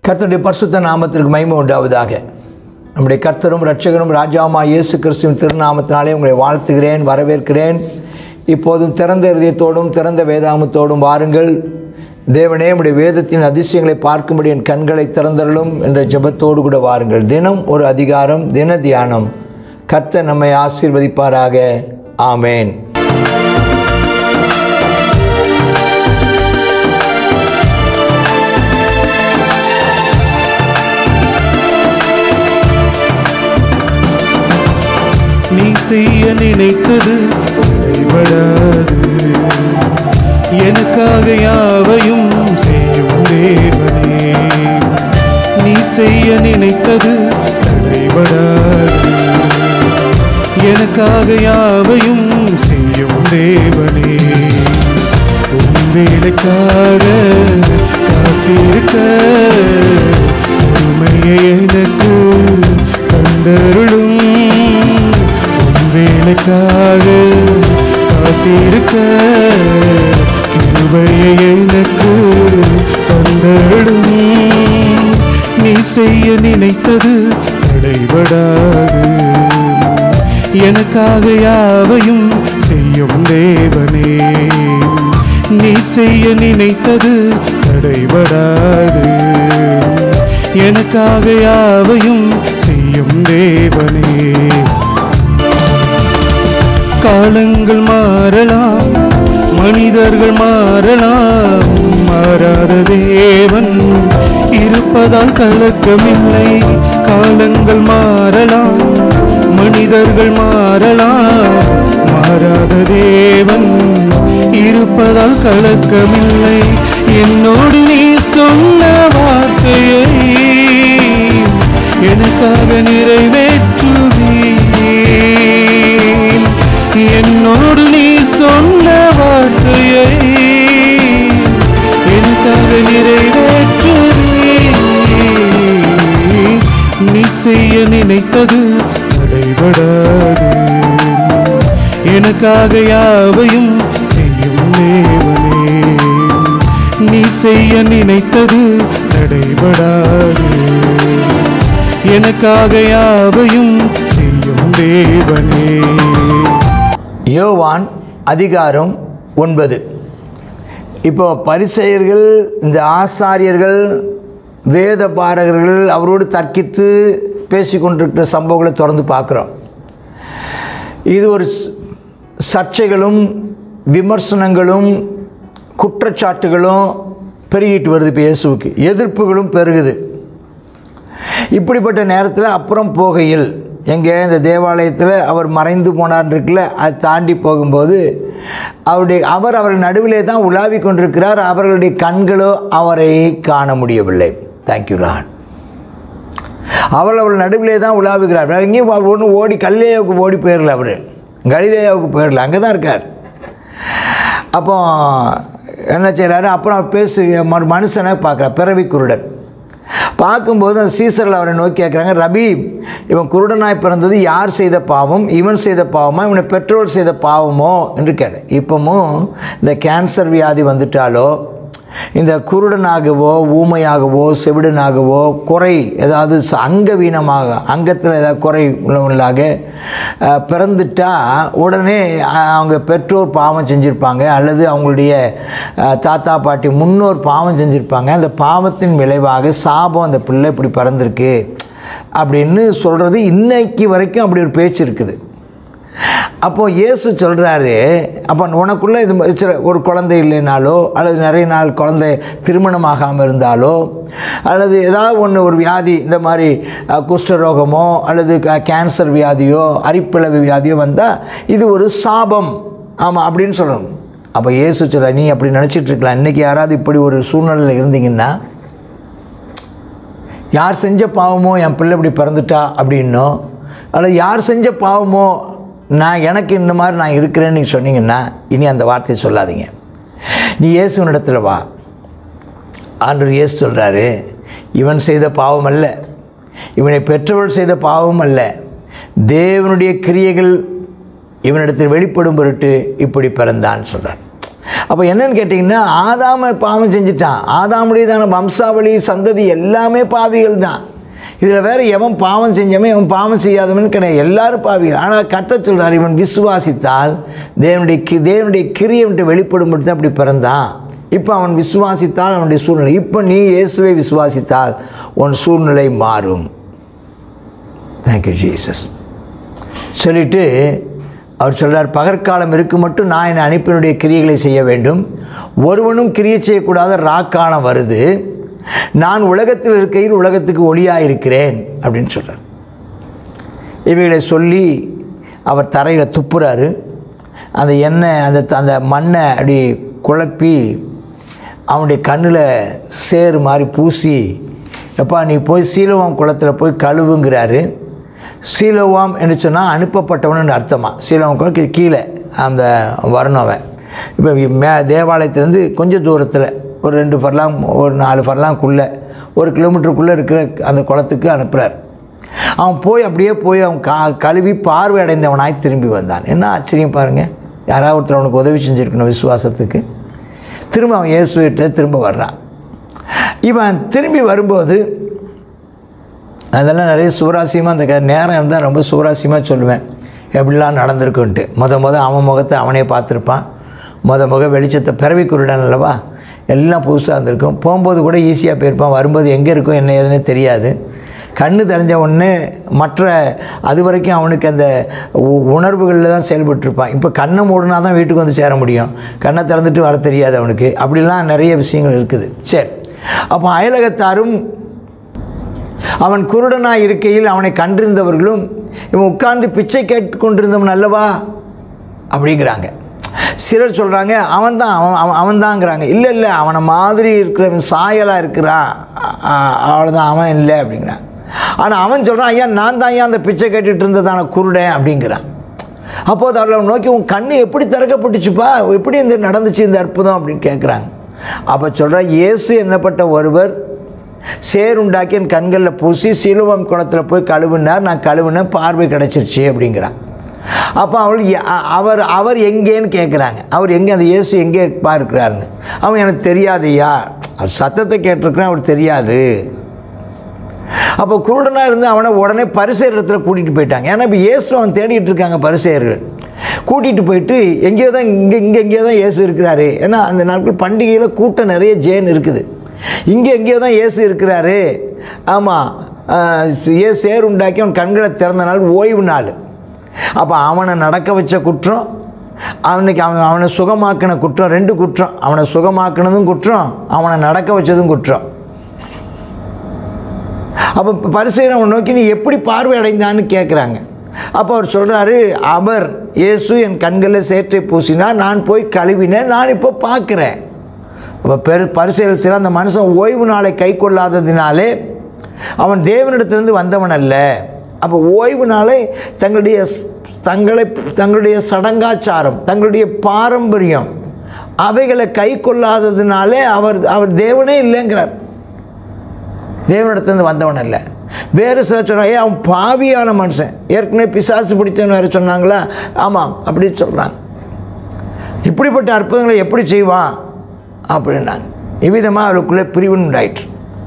கர்த்தருடைய பரிசுத்த நாமத்திற்கு மகிமை உண்டாவதாக நம்முடைய கர்த்தரும் இரட்சகரும் ராஜாவுமா இயேசு கிறிஸ்துவின் திருநாமத்தினாலே உங்களை வாழ்த்துகிறேன் வரவேற்கிறேன் இப்போதும் திறந்த இருதயத்தோடும் திறந்த வேதாமத்தோடும் வாருங்கள் தேவனே உடைய வேதத்தின் அதிசயங்களை பார்க்கும்படி என் கண்களை திறந்தருளும் என்ற ஜெபத்தோடு கூட வாருங்கள் தினம் ஒரு அதிகாரம் தின தியானம் கர்த்தர் நம்மை ஆசீர்வதிப்பாராக ஆமேன் நீ செய்ய நினைத்தது தடைபடாது எனக்காக யாவையும் செய்யும் தேவனே நீ செய்ய நினைத்தது தடைபடாது எனக்காக யாவையும் செய்யும் தேவனே உன் வேலைக்காக காத்திருக்க உண்மையை எனக்கு தந்தருளும் உன் வேலைக்காக காத்திருக்க கிருபையை எனக்கு தந்தருளும் நீ செய்ய நினைத்தது தடைபடாது எனக்காக யாவையும் செய்யும் தேவனே நீ செய்ய நினைத்தது தடைபடாது எனக்காக யாவையும் செய்யும் தேவனே காலங்கள் மாறலாம் மனிதர்கள் மாறலாம் மாறாத தேவன் இருப்பதால் கலக்கமில்லை காலங்கள் மாறலாம் மனிதர்கள் மாறலாம் மாறாத தேவன் இருப்பதால் கலக்கமில்லை என்னோடு நீ சொன்ன வார்த்தையை எனக்காக நிறைவேற்றுவீர் என்னோடு நீ சொன்ன வார்த்தையை எனக்காக நிறைவேற்றுவீர் நீ செய்ய நினைத்தது தடைபடாது எனக்காக யாவையும் செய்யும் தேவனே நீ செய்ய நினைத்தது தடைபடாது எனக்காக யாவையும் செய்யும் தேவனே யோவான் அதிகாரம் ஒன்பது இப்போ பரிசெயர்கள் இந்த ஆசாரியர்கள் வேத பாரகர்கள் அவரோடு தர்க்கித்து பேசிக்கொண்டிருக்கிற சம்பவங்களை தொடர்ந்து பார்க்குறோம் இது ஒரு ஸ்- சர்ச்சைகளும் விமர்சனங்களும் குற்றச்சாட்டுகளும் பெருகிட்டு வருது இப்போ இயேசுவுக்கு எதிர்ப்புகளும் பெருகுது இப்படிப்பட்ட நேரத்தில் அப்புறம் போகையில் எங்கே இந்த தேவாலயத்தில் அவர் மறைந்து போனார் இருக்குல்ல அதை தாண்டி போகும்போது அவருடைய அவர் அவர்கள் நடுவிலே தான் உலாவி கொண்டிருக்கிறார் அவர்களுடைய கண்களோ அவரை காண முடியவில்லை தேங்க்யூ லான் அவர் அவள் நடுவிலே தான் உலாவுகிறார் வேற எங்கேயும் அவர் ஒன்றும் ஓடி கலிலேயாவுக்கு ஓடி போயிடல அவர் கலிலேயாவுக்கு போயிடல அங்கே தான் இருக்கார் அப்போ என்ன செய்கிறாரு அப்புறம் அவர் பேசு மறு மனுஷனை பார்க்குறார் பிறவி குருடன் பார்க்கும்போது அந்த சீசரில் அவரை நோக்கி கேட்குறாங்க ரபி இவன் குருடனாய் பிறந்தது யார் செய்த பாவம் இவன் செய்த பாவமா இவனை பெற்றோர் செய்த பாவமோ என்று கேட்டேன் இப்போவும் இந்த கேன்சர் வியாதி வந்துட்டாலோ இந்த குருடனாகவோ ஊமையாகவோ செவிடனாகவோ குறை ஏதாவது ச- அங்கவீனமாக அங்கத்தில் ஏதாவது குறை உள்ளவங்களாக அஹ், பிறந்துட்டா உடனே அஹ், அவங்க பெற்றோர் பாவம் செஞ்சுருப்பாங்க அல்லது அவங்களுடைய அஹ், தாத்தா பாட்டி முன்னோர் பாவம் செஞ்சுருப்பாங்க அந்த பாவத்தின் விளைவாக சாபம் அந்த பிள்ளை இப்படி பிறந்திருக்கு அப்படின்னு சொல்கிறது இன்னைக்கு வரைக்கும் அப்படி ஒரு பேச்சு இருக்குது அப்போ இயேசு சொல்கிறாரு அப்போ உனக்குள்ளே இது ம- சில ஒரு குழந்தை இல்லைனாலோ அல்லது நிறைய நாள் குழந்தை திருமணம் ஆகாமல் இருந்தாலோ அல்லது ஏதாவது ஒன்று ஒரு வியாதி இந்த மாதிரி அஹ், குஷ்டரோகமோ அல்லது க- கேன்சர் வியாதியோ அரிப்பிளவு வியாதியோ வந்தால் இது ஒரு சாபம் ஆமாம் அப்படின்னு சொல்லணும் அப்போ இயேசு சொல்ற நீ அப்படி நினச்சிட்டு இருக்கலாம் இன்றைக்கி யாராவது இப்படி ஒரு சூழ்நிலையில் இருந்தீங்கன்னா யார் செஞ்ச பாவமோ என் பிள்ளை இப்படி பிறந்துட்டா அப்படின்னோ அல்லது யார் செஞ்ச பாவமோ நான் எனக்கு இந்த மாதிரி நான் இருக்கிறேன்னு நீ சொன்னீங்கன்னா இனி அந்த வார்த்தையை சொல்லாதீங்க நீ இயேசுவனிடத்தில் வா ஆண்டவர் இயேசு சொல்கிறாரு இவன் செய்த பாவம் அல்ல இவனை பெற்றவள் செய்த பாவம் அல்ல தேவனுடைய கிரியைகள் இவனிடத்தில் வெளிப்படும் பொருட்டு இப்படி பிறந்தான்னு சொல்கிறார் அப்போ என்னன்னு கேட்டிங்கன்னா ஆதாம பாவம் செஞ்சுட்டான் ஆதாமுடையதான வம்சாவளி சந்ததி எல்லாமே பாவிகள் தான் இதில் வேறு எவன் பாவம் செஞ்சவன் எவன் பாவம் செய்யாதவன் கிடையாது எல்லாரும் பாவிகள் ஆனால் கத்த சொல்கிறார் இவன் விசுவாசித்தால் தேவனுடைய கி தேவனுடைய கிரியவன்ட்டு வெளிப்படும்படி தான் அப்படி பிறந்தான் இப்போ அவன் விசுவாசித்தால் அவனுடைய சூழ்நிலை இப்போ நீ இயேசுவை விசுவாசித்தால் உன் சூழ்நிலை மாறும் தேங்க்யூ ஜீசஸ் சொல்லிட்டு அவர் சொல்றார் பகற்காலம் இருக்கும் மட்டும் நான் என் அனுப்பினுடைய கிரியைகளை செய்ய வேண்டும் ஒருவனும் கிரியை செய்யக்கூடாத ராக்காலம் வருது நான் உலகத்தில் இருக்கையில் உலகத்துக்கு ஒளியாக இருக்கிறேன் அப்படின்னு சொல்கிறார் இவைகளை சொல்லி அவர் தரையில் துப்புறாரு அந்த எண்ணெய் அந்த அந்த மண்ணை அப்படி குழப்பி அவனுடைய கண்ணில் சேறு மாதிரி பூசி எப்பா நீ போய் சீலவாம் குளத்தில் போய் கழுவுங்கிறாரு சீலவாம் என்று சொன்னால் அனுப்பப்பட்டவன் அர்த்தமா சீலவாம் குளம் கீழே அந்த வரணும் அவன் இப்போ மே தேவாலயத்துலேருந்து கொஞ்சம் தூரத்தில் ஒரு ரெண்டு ஃபர்லாங் ஒரு நாலு ஃபர்லாங்குள்ளே ஒரு கிலோமீட்டருக்குள்ளே இருக்கிற அந்த குளத்துக்கு அனுப்புகிறார் அவன் போய் அப்படியே போய் அவன் கா கழுவி பார்வை அடைந்தவனாய் திரும்பி வந்தான் என்ன ஆச்சரியம் பாருங்கள் யாராவது ஒருத்தர் அவனுக்கு உதவி செஞ்சுருக்கணும் விசுவாசத்துக்கு திரும்ப அவன் இயேசுவிட்ட திரும்ப வர்றான் இவன் திரும்பி வரும்போது அதெல்லாம் நிறைய சுவராசியமாக அந்த க- நேரம் இருந்தால் ரொம்ப சுவராசியமாக சொல்லுவேன் எப்படிலாம் நடந்திருக்குன்ட்டு முத முத அவன் முகத்தை அவனே பார்த்துருப்பான் முத முக வெளிச்சத்தை பிறவி குருடன் அல்லவா எல்லாம் புதுசாக இருந்திருக்கும் போகும்போது கூட ஈஸியாக போயிருப்பான் வரும்போது எங்கே இருக்கும் என்ன ஏதுன்னு தெரியாது கண்ணு தெரிஞ்ச உடனே மற்ற அது வரைக்கும் அவனுக்கு அந்த உ- உணர்வுகளில் தான் செயல்பட்டுருப்பான் இப்போ கண்ணை மூடினா தான் வீட்டுக்கு வந்து சேர முடியும் கண்ணை திறந்துட்டு வர தெரியாது அவனுக்கு அப்படிலாம் நிறைய விஷயங்கள் இருக்குது சரி அப்போ அயலகத்தாரும் அவன் குருடனாய் இருக்கையில் அவனை கண்டிருந்தவர்களும் இவன் உட்கார்ந்து பிச்சை கேட்டுக்கொண்டிருந்தவன் அல்லவா அப்படிங்கிறாங்க சிலர் சொல்கிறாங்க அவன் தான் அவன் அவன் அவன்தாங்கிறாங்க இல்லை இல்லை அவனை மாதிரி இருக்கிறவன் சாயலாக இருக்கிறான் அ- அவ்வளோதான் அவன் இல்லை அப்படிங்கிறான் ஆனால் அவன் சொல்கிறான் ஐயா நான் தான் ஐயா அந்த பிச்சை கேட்டுட்டு இருந்ததான குருடன் அப்படிங்கிறான் அப்போது அவளை நோக்கி உன் கண்ணு எப்படி திறக்கப்பட்டுச்சுப்பா எப்படி இந்த நடந்துச்சு இந்த அற்புதம் அப்படின்னு கேட்குறாங்க அப்போ சொல்கிறா இயேசு என்னப்பட்ட ஒருவர் சேருண்டாக்கி என் கண்களில் பூசி சிலுவம் குளத்தில் போய் கழுவினார் நான் கழுவினேன் பார்வை கிடச்சிருச்சு அப்படிங்கிறான் அப்போ அவள் எ- அ- அவர் அவர் எங்கேன்னு கேட்குறாங்க அவர் எங்கே அந்த இயேசு எங்கே பார்க்கிறாருன்னு அவன் எனக்கு தெரியாதையா அவர் சத்தத்தை கேட்டிருக்கிறேன் அவர் தெரியாது அப்போ குருடனாக இருந்து அவனை உடனே பரிசேர் இடத்துல கூட்டிகிட்டு போயிட்டாங்க ஏன்னா இப்போ இயேசு அவன் தேடிட்டு இருக்காங்க பரிசேயர்கள் கூட்டிகிட்டு போயிட்டு எங்கேயோ தான் இங்கே இங்கே எங்கேயோ தான் இயேசு இருக்கிறாரு ஏன்னா அந்த நாட்கள் பண்டிகையில் கூட்டம் நிறைய ஜேன் இருக்குது இங்கே எங்கேயோ தான் இயேசு இருக்கிறாரு ஆமாம் ஏ சேர் உண்டாக்கி அவன் கண்களை திறந்த நாள் ஓய்வு நாள் அப்போ அவனை நடக்க வச்ச குற்றம் அவனுக்கு அவன் அவனை சுகமாக்கின குற்றம் ரெண்டு குற்றம் அவனை சுகமாக்கினதும் குற்றம் அவனை நடக்க வச்சதும் குற்றம் அப்போ பரிசெயனை நோக்கி நீ எப்படி பார்வை அடைந்தான்னு கேட்குறாங்க அப்போ அவர் சொல்கிறாரு அவர் இயேசு என் கண்களில் சேற்றை பூசினார் நான் போய் கழுவினேன் நான் இப்போ பார்க்குறேன் அப்போ பெரு பரிசெயல் சில அந்த மனுஷன் ஓய்வு நாளை கை கொள்ளாததினாலே அவன் தேவனிடத்திலிருந்து வந்தவன் அல்ல அப்போ ஓய்வு நாளை தங்களுடைய ஸ்- தங்களை தங்களுடைய சடங்காச்சாரம் தங்களுடைய பாரம்பரியம் அவைகளை கை கொள்ளாததினாலே அவர் அவர் தேவனே இல்லைங்கிறார் தேவனிடத்துலேருந்து வந்தவன் அல்ல வேறு சில சொல்கிறாங்க அவன் பாவியான மனுஷன் ஏற்கனவே பிசாசு பிடிச்சவன் வேறு சொன்னாங்களா ஆமாம் அப்படி சொல்கிறாங்க இப்படிப்பட்ட அற்புதங்களை எப்படி செய்வான் அப்படின்னாங்க இவ்விதமாக அவளுக்குள்ளே பிரிவு உண்டாயிற்று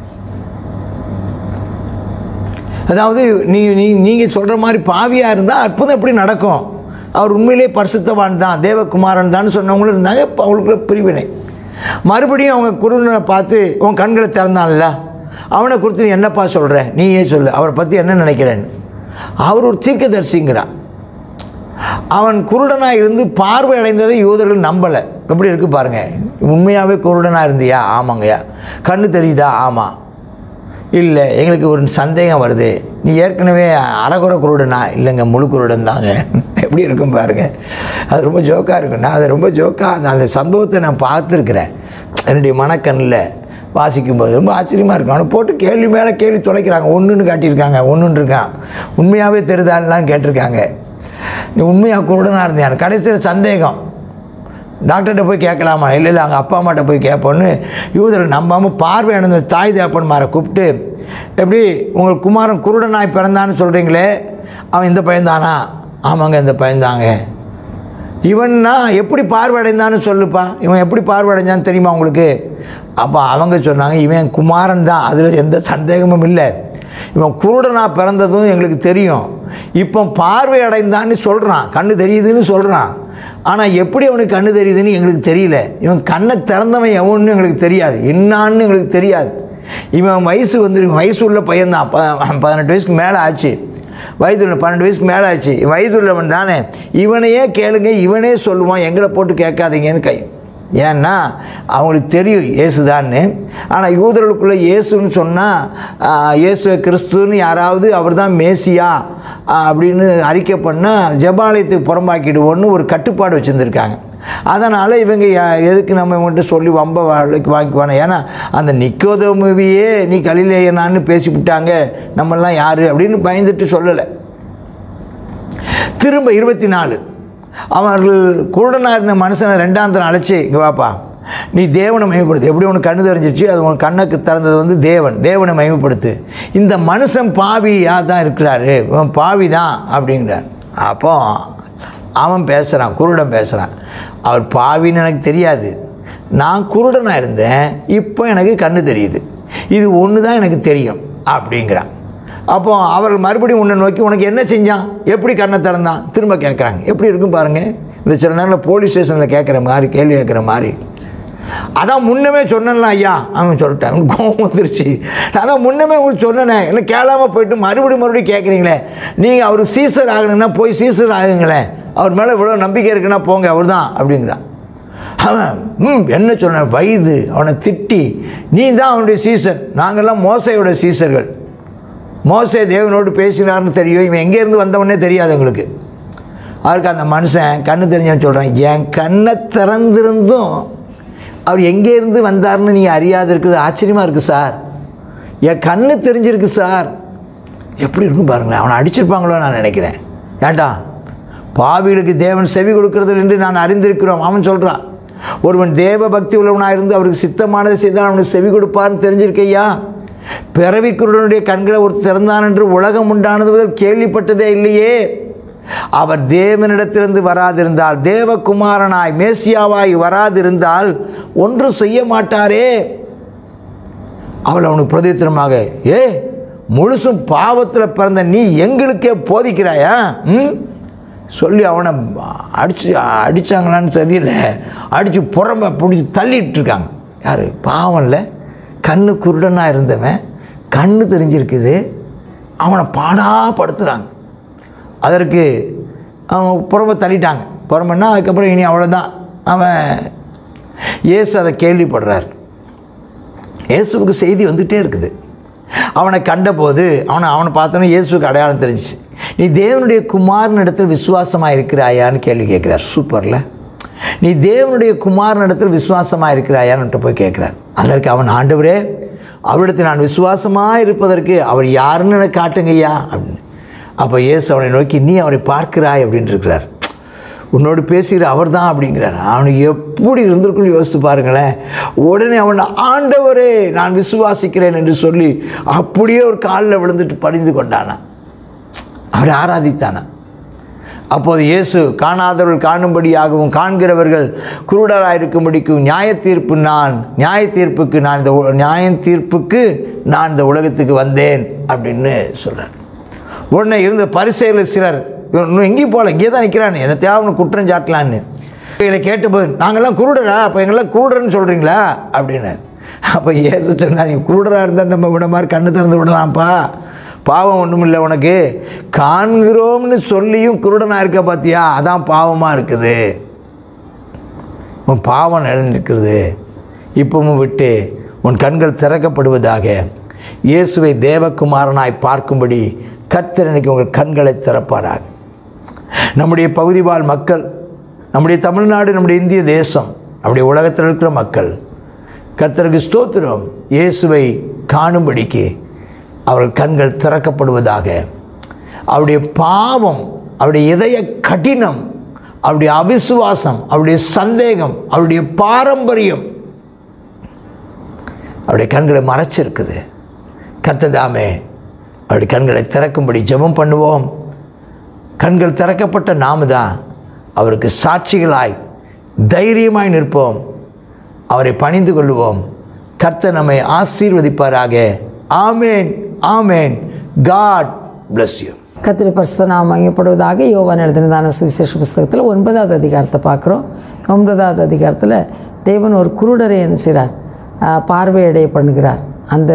அதாவது நீ நீ நீங்கள் சொல்கிற மாதிரி பாவியாக இருந்தால் அற்புதம் எப்படி நடக்கும் அவர் உண்மையிலே பரிசுத்தவான் தான் தேவகுமாரன் தான் சொன்னவங்களும் இருந்தாங்க இப்போ அவங்களுக்குள்ள பிரிவினை மறுபடியும் அவங்க குருடனை பார்த்து உன் கண்களை திறந்தான்ல அவனை குறித்து நீ என்னப்பா சொல்கிற நீயே சொல்லு அவரை பற்றி என்ன நினைக்கிறேன்னு அவர் ஒரு தீர்க்கதரிசிங்கிறான் அவன் குருடனாக இருந்து பார்வை அடைந்ததை யூதர்கள் நம்பலை எப்படி இருக்குது பாருங்கள் உண்மையாகவே குருடனாக இருந்தியா ஆமாங்கய்யா கண்ணு தெரியுதா ஆமாம் இல்லை எங்களுக்கு ஒரு சந்தேகம் வருது நீ ஏற்கனவே அறகுறை குருடனா இல்லைங்க முழு குருடன் தாங்க எப்படி இருக்கும் பாருங்க அது ரொம்ப ஜோக்காக இருக்கும் நான் அது ரொம்ப ஜோக்காக அந்த அந்த சம்பவத்தை நான் பார்த்துருக்குறேன் என்னுடைய மனக்கண்ணில் வாசிக்கும்போது ரொம்ப ஆச்சரியமாக இருக்கும் அவனை போட்டு கேள்வி மேலே கேள்வி தொலைக்கிறாங்க ஒன்றுன்னு காட்டியிருக்காங்க ஒன்றுன்னு இருக்கான் உண்மையாகவே தெரிதான்லாம் கேட்டிருக்காங்க நீ உண்மையாக குருடனாக இருந்தியான் கடைசியில் சந்தேகம் டாக்டர்கிட்ட போய் கேட்கலாமா இல்லை இல்லை அவங்க அப்பா அம்மாட்ட போய் கேட்போன்னு யூதர்கள் நம்பாமல் பார்வை அடைந்த தாய் தேப்பன்மாரை கூப்பிட்டு எப்படி உங்கள் குமாரன் குருடனாய் பிறந்தான்னு சொல்கிறீங்களே அவன் இந்த பையன்தானா ஆமாங்க இந்த பையன்தாங்க இவன்னா எப்படி பார்வையடைந்தான்னு சொல்லுப்பா இவன் எப்படி பார்வையடைஞ்சான்னு தெரியுமா உங்களுக்கு அப்போ அவங்க சொன்னாங்க இவன் குமாரன் தான் அதில் எந்த சந்தேகமும் இல்லை இவன் குருடனாக பிறந்ததும் எங்களுக்கு தெரியும் இப்போ பார்வை அடைந்தான்னு சொல்கிறான் கண்ணு தெரியுதுன்னு சொல்கிறான் ஆனால் எப்படி அவனுக்கு கண்ணு தெரியுதுன்னு எங்களுக்கு தெரியல இவன் கண்ணை திறந்தவன் எவன்னு எங்களுக்கு தெரியாது என்னான்னு எங்களுக்கு தெரியாது இவன் வயசு வந்து வயசு உள்ள பையன்தான் ப பதினெட்டு வயசுக்கு மேலே ஆச்சு வயது உள்ள பன்னெண்டு வயசுக்கு மேலே ஆச்சு வயது உள்ளவன் தானே இவனையே கேளுங்க இவனே சொல்லுவான் எங்களை போட்டு கேட்காதீங்கன்னு கை ஏன்னா அவங்களுக்கு தெரியும் இயேசுதான்னு ஆனால் யூதர்களுக்குள்ளே இயேசுன்னு சொன்னால் இயேசுவை கிறிஸ்துன்னு யாராவது அவர் தான் மேசியா ஆ, அப்படின்னு அறிக்கை பண்ணால் ஜபாலயத்துக்கு புறம்பாக்கிடுவோன்னு ஒரு கட்டுப்பாடு வச்சுருந்துருக்காங்க அதனால் இவங்க யா- எதுக்கு நம்ம இவங்கள்ட்ட சொல்லி வம்ப வாழ்க்கை வாங்கிக்குவானே ஏன்னா அந்த நிக்கோதமுவியே நீ கலிலேயனான்னு பேசிவிட்டாங்க நம்மெல்லாம் யார் அப்படின்னு பயந்துட்டு சொல்லலை திரும்ப இருபத்தி நாலு அவர்கள் குருடனாக இருந்த மனுஷனை ரெண்டாம் தரம் அழைச்சி இங்கே வாப்பா நீ தேவனை மகிமைப்படுத்து எப்படி உனக்கு கண்ணு தெரிஞ்சிச்சு அது உன் கண்ணுக்கு திறந்தது வந்து தேவன் தேவனை மகிமைப்படுத்து இந்த மனுஷன் பாவியாக தான் இருக்கிறாரு இவன் பாவி தான் அப்படிங்கிறார் அப்போ அவன் பேசுகிறான் குருடன் பேசுகிறான் அவர் பாவின்னு எனக்கு தெரியாது நான் குருடனாக இருந்தேன் இப்போ எனக்கு கண்ணு தெரியுது இது ஒன்று தான் எனக்கு தெரியும் அப்படிங்கிறான் அப்போ அவர்கள் மறுபடியும் உன்னை நோக்கி உனக்கு என்ன செஞ்சான் எப்படி கண்ணை திறந்தான் திரும்ப கேட்குறாங்க எப்படி இருக்கும் பாருங்கள் இந்த சில நேரத்தில் போலீஸ் ஸ்டேஷனில் கேட்குற மாதிரி கேள்வி கேட்குற மாதிரி அதான் முன்னமே சொன்னேன்ல ஐயா அவன் சொல்லிட்டான் அவனுக்கு கோவம் வந்துருச்சு நான் தான் முன்னமே உங்களுக்கு சொன்னேனே என்ன கேளாமல் போயிட்டு மறுபடியும் மறுபடியும் கேட்குறீங்களே நீங்கள் அவர் சீசர் ஆகணுன்னா போய் சீசர் ஆகுங்களேன் அவர் மேலே இவ்வளோ நம்பிக்கை இருக்குன்னா போங்க அவர் தான் அப்படிங்கிறான் அவன் ம் என்ன சொன்ன வயது அவனை திட்டி நீ தான் அவனுடைய சீசன் நாங்கள்லாம் மோசையோட சீசர்கள் மோசே தேவனோடு பேசினார்னு தெரியும் இவன் எங்கேருந்து வந்தவனே தெரியாது எங்களுக்கு அவருக்கு அந்த மனுஷன் கண்ணு தெரிஞ்சவன் சொல்கிறான் என் கண்ணை திறந்திருந்தும் அவர் எங்கேருந்து வந்தார்னு நீங்கள் அறியாது இருக்குது ஆச்சரியமாக இருக்குது சார் என் கண்ணு தெரிஞ்சிருக்கு சார் எப்படி இருக்கும் பாருங்களேன் அவனை அடிச்சிருப்பாங்களோ நான் நினைக்கிறேன் ஏன்டா பாவிகளுக்கு தேவன் செவி கொடுக்கிறது என்று நான் அறிந்திருக்கிறோம் அவன் சொல்கிறான் ஒருவன் தேவ பக்தி உள்ளவனாக இருந்து அவருக்கு சித்தமானதை செய்தால் அவனுக்கு செவி கொடுப்பார்னு தெரிஞ்சிருக்கையா பிறவிக்குருடனுடைய கண்களை ஒரு திறந்தான் என்று உலகம் உண்டானது முதல் கேள்விப்பட்டதே இல்லையே அவர் தேவனிடத்திலிருந்து வராதிருந்தால் தேவகுமாரனாய் மேசியாவாய் வராதிருந்தால் ஒன்று செய்ய மாட்டாரே அவள் அவனுக்கு பிரதித்திரமாக ஏ முழுசும் பாவத்தில் பிறந்த நீ எங்களுக்கே போதிக்கிறாயா ம் சொல்லி அவனை அடிச்சு அடித்தாங்களான்னு தெரியல அடித்து புறம்ப பிடிச்சி தள்ளிட்டு இருக்காங்க யார் பாவம்ல கண்ணு குருடனாக இருந்தவன் கண்ணு தெரிஞ்சிருக்குது அவனை பாடாப்படுத்துகிறாங்க அதற்கு அவன் புறம்ப தள்ளிட்டாங்க புறம்பன்னா அதுக்கப்புறம் இனி அவ்வளோதான் அவன் இயேசு அதை கேள்விப்படுறார் இயேசுவுக்கு செய்தி வந்துகிட்டே இருக்குது அவனை கண்டபோது அவனை அவனை பார்த்தோன்னே இயேசுவுக்கு அடையாளம் தெரிஞ்சிச்சு நீ தேவனுடைய குமாரன் இடத்தில் விசுவாசமாக இருக்கிறாயான்னு கேள்வி கேட்குறார் சூப்பரில் நீ தேவனுடைய குமாரன் இடத்தில் விசுவாசமாக இருக்கிறாயான்னு போய் கேட்குறார் அதற்கு அவன் ஆண்டவரே அவரிடத்தில் நான் விசுவாசமாக இருப்பதற்கு அவர் யாருன்னு எனக்கு காட்டுங்கய்யா அப்படின்னு அப்போ இயேசு அவனை நோக்கி நீ அவரை பார்க்கிறாய் அப்படின்னு இருக்கிறார் உன்னோடு பேசுகிற அவர் தான் அப்படிங்கிறார் அவனுக்கு எப்படி இருந்திருக்குன்னு யோசித்து பாருங்களேன் உடனே அவன் ஆண்டவரே நான் விசுவாசிக்கிறேன் என்று சொல்லி அப்படியே ஒரு காலில் விழுந்துட்டு பணிந்து கொண்டானான் அவரை ஆராதித்தானா அப்போது இயேசு காணாதவர்கள் காணும்படியாகவும் காண்கிறவர்கள் குருடராக இருக்கும்படிக்கும் நியாய தீர்ப்பு நான் நியாய தீர்ப்புக்கு நான் இந்த உ- நியாய தீர்ப்புக்கு நான் இந்த உலகத்துக்கு வந்தேன் அப்படின்னு சொல்கிறார் உடனே இருந்த பரிசெயலில் சிலர் இவன் இன்னும் எங்கேயும் போகல இங்கே தான் நிற்கிறான்னு என்னத்தையாவது அவனை குற்றம் சாட்டலான்னு இவங்களை கேட்டபோது நாங்கள்லாம் குருடரா அப்போ எங்கெல்லாம் குருடர்னு சொல்கிறீங்களா அப்படின்னு அப்போ இயேசு சொன்னார் நீ குருடராக இருந்தால் நம்ம விட மாதிரி கண்ணு திறந்து விடலாம்ப்பா பாவம் ஒன்றும் இல்லை உனக்கு காண்கிறோம்னு சொல்லியும் குருடனாக இருக்க பார்த்தியா அதான் பாவமாக இருக்குது உன் பாவம் நிலைநிற்கிறது இப்பவும் விட்டு உன் கண்கள் திறக்கப்படுவதாக இயேசுவை தேவகுமாரனாய் பார்க்கும்படி கர்த்தர் இன்னைக்கு உங்கள் கண்களை திறப்பாராக நம்முடைய பகுதி வாழ் மக்கள் நம்முடைய தமிழ்நாடு நம்முடைய இந்திய தேசம் நம்முடைய உலகத்தில் இருக்கிற மக்கள் கர்த்தருக்கு ஸ்தோத்திரம் இயேசுவை காணும்படிக்கு அவர்கள் கண்கள் திறக்கப்படுவதாக அவருடைய பாவம் அவருடைய இதய கடினம் அவருடைய அவிசுவாசம் அவருடைய சந்தேகம் அவருடைய பாரம்பரியம் அவருடைய கண்களை மறைச்சிருக்குது கர்த்ததாமே அவருடைய கண்களை திறக்கும்படி ஜெபம் பண்ணுவோம் கண்கள் திறக்கப்பட்ட நாம தான் அவருக்கு சாட்சிகளாய் தைரியமாய் நிற்போம் அவரை பணிந்து கொள்ளுவோம் கர்த்தர் நம்மை ஆசீர்வதிப்பாராக ஆமேன் ஆமேன் காட் bless you கத்திரி பரிசுத்த நாம் மையப்படுவதாக யோவான் எழுதினதான சுவிசேஷ புஸ்தகத்தில் ஒன்பதாவது அதிகாரத்தை பார்க்குறோம் ஒன்பதாவது அதிகாரத்தில் தேவன் ஒரு குருடரை என்ன செய்கிறார் ஆஹ் பார்வையடைய பண்ணுகிறார் அந்த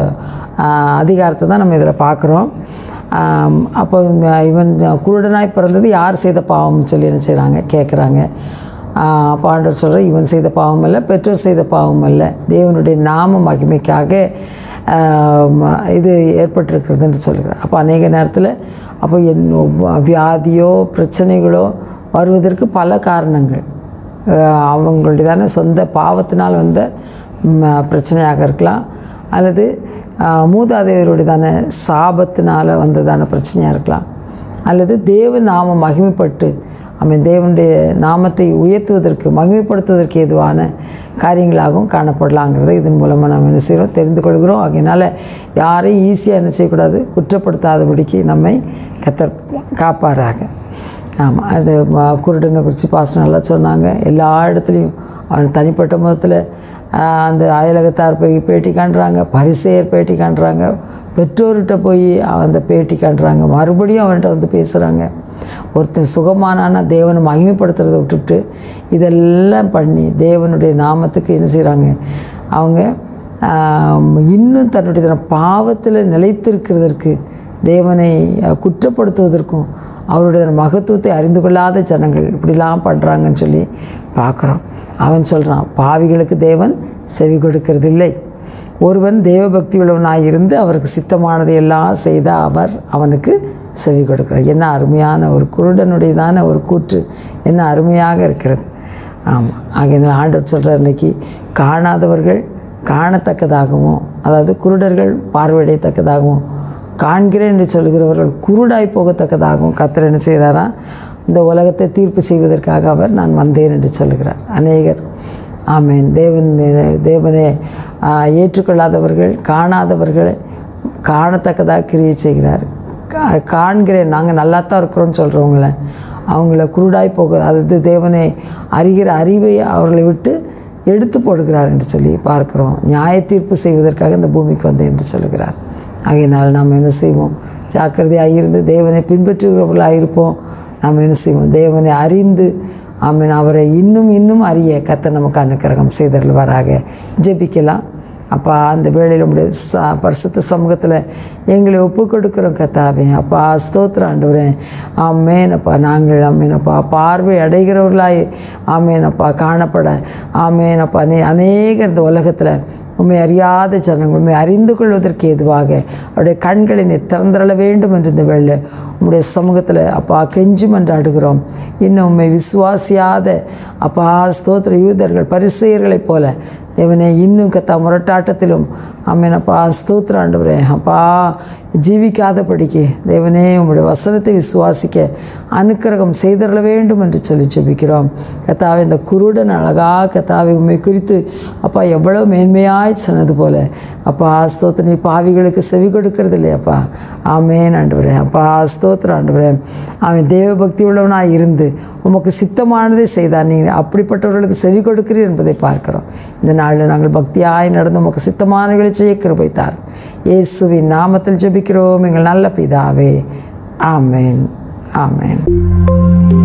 ஆஹ் அதிகாரத்தை தான் நம்ம இதில் பார்க்குறோம் ஆம், அப்போ இந்த இவன் குருடனாய் பிறந்தது யார் செய்த பாவம்னு சொல்லி என்ன செய்கிறாங்க கேட்குறாங்க அப்போ ஆண்டவர் சொல்கிற இவன் செய்த பாவம் அல்ல பெற்றோர் செய்த பாவம் அல்ல தேவனுடைய நாம மகிமைக்காக ஆம், இது ஏற்பட்டிருக்கிறதுன்னு சொல்லுகிறார் அப்போ அநேக நேரத்தில் அப்போ என் வியாதியோ பிரச்சனைகளோ வருவதற்கு பல காரணங்கள் ஆஹ் அவங்களுடையதான சொந்த பாவத்தினால் வந்த ம், பிரச்சனையாக இருக்கலாம் அல்லது ஆஹ் மூதாதையருடையதான சாபத்தினால் வந்ததான பிரச்சனையாக இருக்கலாம் அல்லது தேவ நாம மகிமைப்பட்டு அவன் தேவனுடைய நாமத்தை உயர்த்துவதற்கு மகிமைப்படுத்துவதற்கு ஏதுவான காரியங்களாகவும் காணப்படலாங்கிறத இதன் மூலமாக நாம் என்ன செய்கிறோம் தெரிந்து கொள்கிறோம் அதனால் யாரையும் ஈஸியாக என்ன செய்யக்கூடாது குற்றப்படுத்தாதபடிக்கு நம்மை கத்தர் காப்பாராக ஆமாம் அது ம- குருடனை குறித்து பாசனம் நல்லா சொன்னாங்க எல்லா இடத்துலையும் அவன் தனிப்பட்ட முகத்தில் அந்த அயலகத்தார் போய் பேட்டி காண்றாங்க பரிசெயர் பேட்டி காண்றாங்க பெற்றோர்கிட்ட போய் அந்த பேட்டி காண்றாங்க மறுபடியும் அவன்கிட்ட வந்து பேசுகிறாங்க ஒருத்தன் சுகமானான்னா தேவனை மகிமைப்படுத்துறதை விட்டுட்டு இதெல்லாம் பண்ணி தேவனுடைய நாமத்துக்கு என்ன செய்கிறாங்க அவங்க ஆம், இன்னும் தன்னுடைய தன் பாவத்தில் நிலைத்திருக்கிறதற்கு தேவனை அஹ், குற்றப்படுத்துவதற்கும் அவருடைய மகத்துவத்தை அறிந்து கொள்ளாத ஜனங்கள் இப்படிலாம் பண்ணுறாங்கன்னு சொல்லி பார்க்குறோம் அவன் சொல்கிறான் பாவிகளுக்கு தேவன் செவி கொடுக்கறதில்லை ஒருவன் தேவபக்தி உள்ளவனாய் இருந்து அவருக்கு சித்தமானதை எல்லாம் செய்த அவர் அவனுக்கு செவி கொடுக்கிறார் என்ன அருமையான ஒரு குருடனுடையதான ஒரு கூற்று என்ன அருமையாக இருக்கிறது ஆமாம் ஆகையினால் ஆண்டவர் சொல்கிறார் இன்னைக்கு காணாதவர்கள் காணத்தக்கதாகவும் அதாவது குருடர்கள் பார்வையிடத்தக்கதாகவும் காண்கிறேன் என்று சொல்கிறவர்கள் குருடாய் போகத்தக்கதாகவும் கத்தர் என்ன செய்கிறாரா இந்த உலகத்தை தீர்ப்பு செய்வதற்காக அவர் நான் வந்தேன் என்று சொல்கிறார் அநேகர் ஆமேன் தேவன் தேவனை ஆ, ஏற்றுக்கொள்ளாதவர்கள் காணாதவர்களை காணத்தக்கதாக கிரியை செய்கிறார் கா- காண்கிறேன் நாங்கள் நல்லா தான் இருக்கிறோம்னு சொல்கிறவங்கள அவங்கள குருடாய் போக அதாவது தேவனை அறிகிற அறிவை அவர்களை விட்டு எடுத்து போடுகிறார் என்று சொல்லி பார்க்கிறோம் நியாய தீர்ப்பு செய்வதற்காக இந்த பூமிக்கு வந்தேன் என்று சொல்கிறார் ஆகையினால் நாம் என்ன செய்வோம் ஜாக்கிரதையாக இருந்து தேவனை பின்பற்றுகிறவர்களாக இருப்போம் நாம் என்ன செய்வோம் தேவனை அறிந்து ஆமென் அவரை இன்னும் இன்னும் அறிய கத்த நமக்கு அனுக்கிரகம் செய்தருள்வாராக ஜெபிக்கலாம் அப்பா அந்த வேளையில் உடைய ச பரிசுத்த சமூகத்தில் எங்களை ஒப்பு கொடுக்குறோம் கத்தாவே அப்பா ஸ்தோத்திரம் ஆண்டவரே ஆமேனப்பா நாங்கள் ஆமேனப்பா பார்வை அடைகிறவர்களாய் ஆமேனப்பா காணப்பட ஆமேனப்பா அநே அநேகர் இந்த உலகத்தில் உண்மை அறியாத ஜனங்கள் உண்மை அறிந்து கொள்வதற்கு ஏதுவாக அவருடைய கண்களை நீர் திறந்துள்ள வேண்டும் என்று இந்த வேளை உம்முடைய சமூகத்தில் அப்பா கெஞ்சும் என்று அடுகிறோம் இன்னும் உண்மை விசுவாசியாத அப்பா ஸ்தோத்திர யூதர்கள் பரிசெயர்களைப் போல தேவனே இன்னும் கத்தா முரட்டாட்டத்திலும் ஆமேனப்பா ஸ்தோத்திர ஆண்டவரே அப்பா ஜீவிக்காதபடிக்கு தேவனே உம்முடைய வசனத்தை விசுவாசிக்க அனுக்கிரகம் செய்தரல வேண்டும் என்று சொல்லி ஜெபிக்கிறோம் கத்தாவே இந்த குருடன் அழகா கத்தாவை உண்மை குறித்து அப்பா எவ்வளோ மேன்மையாய் சொன்னது போல அப்பா ஸ்தோத்திர நீ பாவிகளுக்கு செவி கொடுக்கறது இல்லையாப்பா ஆமேன் ஆண்டவரே அப்பா ஸ்தோத்திரம் ஆண்டவரே அவன் தேவபக்தி உள்ளவனாய் இருந்து உமக்கு சித்தமானதை செய்தார் நீ அப்படிப்பட்டவர்களுக்கு செவி கொடுக்கிறீர் என்பதை பார்க்கிறோம் இந்த நாளில் நாங்கள் பக்தியாய் நடந்து உமக்கு சித்தமானவர்களை செய்ய கிருபைத்தார் இயேசுவின் நாமத்தில் ஜெபிக்கிறோம் எங்கள் நல்ல பிதாவே ஆமேன் ஆமேன்